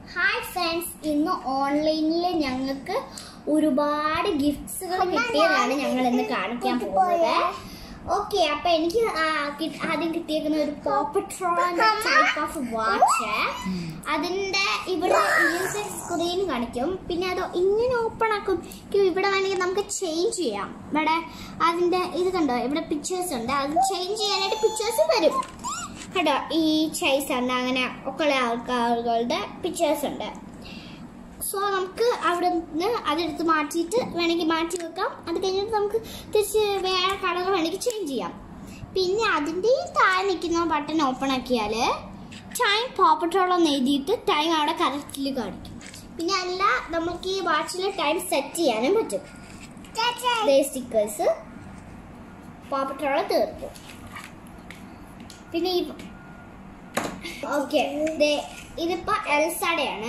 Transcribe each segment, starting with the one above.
hi friends ഇന്ന് ഓൺലൈനിൽ ഞങ്ങൾക്ക് ഒരുപാട് ഗിഫ്റ്റ്സുകൾ കിട്ടിയതാണ് ഞങ്ങൾ ഇന്ന് കാണിക്കാൻ പോകുന്നത് ഓക്കെ അപ്പൊ എനിക്ക് ആ കി- ആദ്യം കിട്ടിയേക്കുന്ന ഒരു പോപ്പട്രോൺ ടൈപ്പ് ഓഫ് വാച്ച് അതിന്റെ ഇവിടെ ഇങ്ങനത്തെ സ്ക്രീൻ കാണിക്കും പിന്നെ അത് ഇങ്ങനെ ഓപ്പൺ ആക്കും ക്ക് ഇവിടെ വേണമെങ്കിൽ നമുക്ക് ചേഞ്ച് ചെയ്യാം ഇവിടെ അതിന്റെ ഇത് കണ്ടോ ഇവിടെ പിക്ചേഴ്സ് ഉണ്ട് അത് ചേഞ്ച് ചെയ്യാനായിട്ട് പിക്ചേഴ്സ് വരും കേട്ടോ ഈ ചൈസ് ഉണ്ട് അങ്ങനെ ഒക്കെ ഉള്ള ആൾക്കാരുടെ പിക്ചേഴ്സ് ഉണ്ട് സോ നമുക്ക് അവിടെ നിന്ന് അതെടുത്ത് മാറ്റിയിട്ട് വേണമെങ്കിൽ മാറ്റി വെക്കാം അത് കഴിഞ്ഞിട്ട് നമുക്ക് തിരിച്ച് വേറെ കളർ വേണമെങ്കിൽ ചേഞ്ച് ചെയ്യാം പിന്നെ അതിൻ്റെ ഈ താഴെ നിൽക്കുന്ന ബട്ടൺ ഓപ്പൺ ആക്കിയാൽ ടൈം പോപ്പട്ടോളം എഴുതിയിട്ട് ടൈം അവിടെ കറക്റ്റിൽ കാണിക്കും പിന്നെ അല്ല നമുക്ക് ഈ വാച്ചിൽ ടൈം സെറ്റ് ചെയ്യാനും പറ്റും സ്റ്റിക്കേഴ്സ് പോപ്പട്ടോളം തീർക്കും പിന്നെ ഈ ഓക്കെ ഇതിപ്പോ എൽസടയാണ്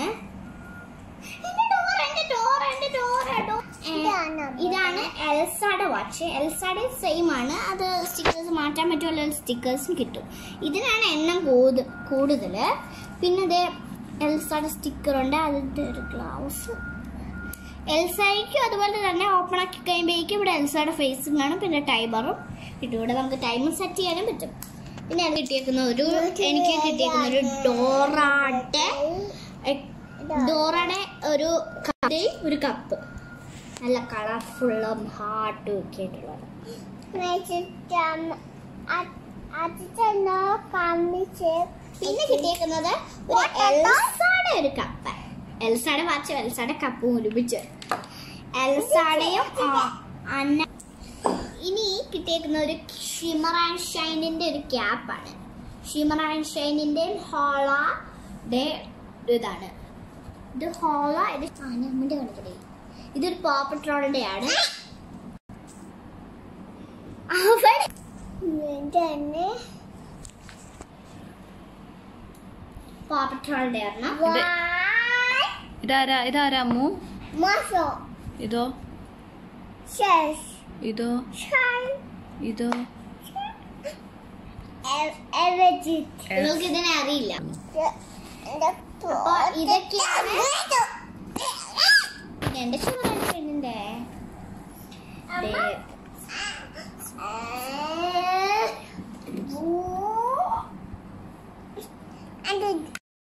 ഇതാണ് എൽസാടെ വാച്ച് എൽസാടെ സെയിം ആണ് അത് സ്റ്റിക്കേഴ്സ് മാറ്റാൻ പറ്റുമല്ലോ സ്റ്റിക്കേഴ്സും കിട്ടും ഇതിനാണ് എണ്ണം കൂടു കൂടുതൽ പിന്നെ ഇത് എൽസാടെ സ്റ്റിക്കർ ഉണ്ട് അതിൻ്റെ ഒരു ഗ്ലൗസ് എൽസയ്ക്കും അതുപോലെ തന്നെ ഓപ്പൺ ആക്കി കഴിയുമ്പോഴേക്കും ഇവിടെ എൽസയുടെ ഫേസും കാണും പിന്നെ ടൈമറും കിട്ടും ഇവിടെ നമുക്ക് ടൈമർ സെറ്റ് ചെയ്യാനും പറ്റും പിന്നെ അത് കിട്ടിയേക്കുന്ന ഒരു എനിക്ക് കിട്ടിയേക്കുന്ന ഒരു ഡോറാടെ ഡോറയുടെ ഒരു കപ്പ് ഒരു കപ്പ് നല്ല കളർഫുള്ളും ഹാർട്ടും ഒക്കെ ആയിട്ടുള്ളത് പിന്നെ കിട്ടിയേക്കുന്നത് ഒരു എൽസാടെ ഒരു കപ്പ് എൽസാടെ വാച്ച് എൽസാടെ കപ്പും ഒരുമിച്ച് എൽസാടെയും ആ, അന്ന ഇനി കിട്ടിയേക്കുന്ന ഒരു ഷിമർ ആൻഡ് ഷൈനിന്റെ ഒരു ക്യാപ്പാണ് ഷിമർ ആൻഡ് ഷൈനിന്റെ ഹോള ഇതാണ് ഇത് ഹോള ഇത് അമ്മന്റെ കണ്ടിട്ടേ ഇതൊരു പോപ്പട്രോളിന്റെ ആണ് അവിടെ പോപ്പട്രോളിന്റെ ആണ് ഇതാരാ ഇതാരാ അമ്മു ഇതോ ഇതോ ഇതോ നിങ്ങൾക്ക് ഇതിനെ അറിയില്ല അപ്പൊ ഇതൊക്കെയാണ് എന്റെ ഷിമർ ആൻഡ് ഷൈനിന്റെ ദേ,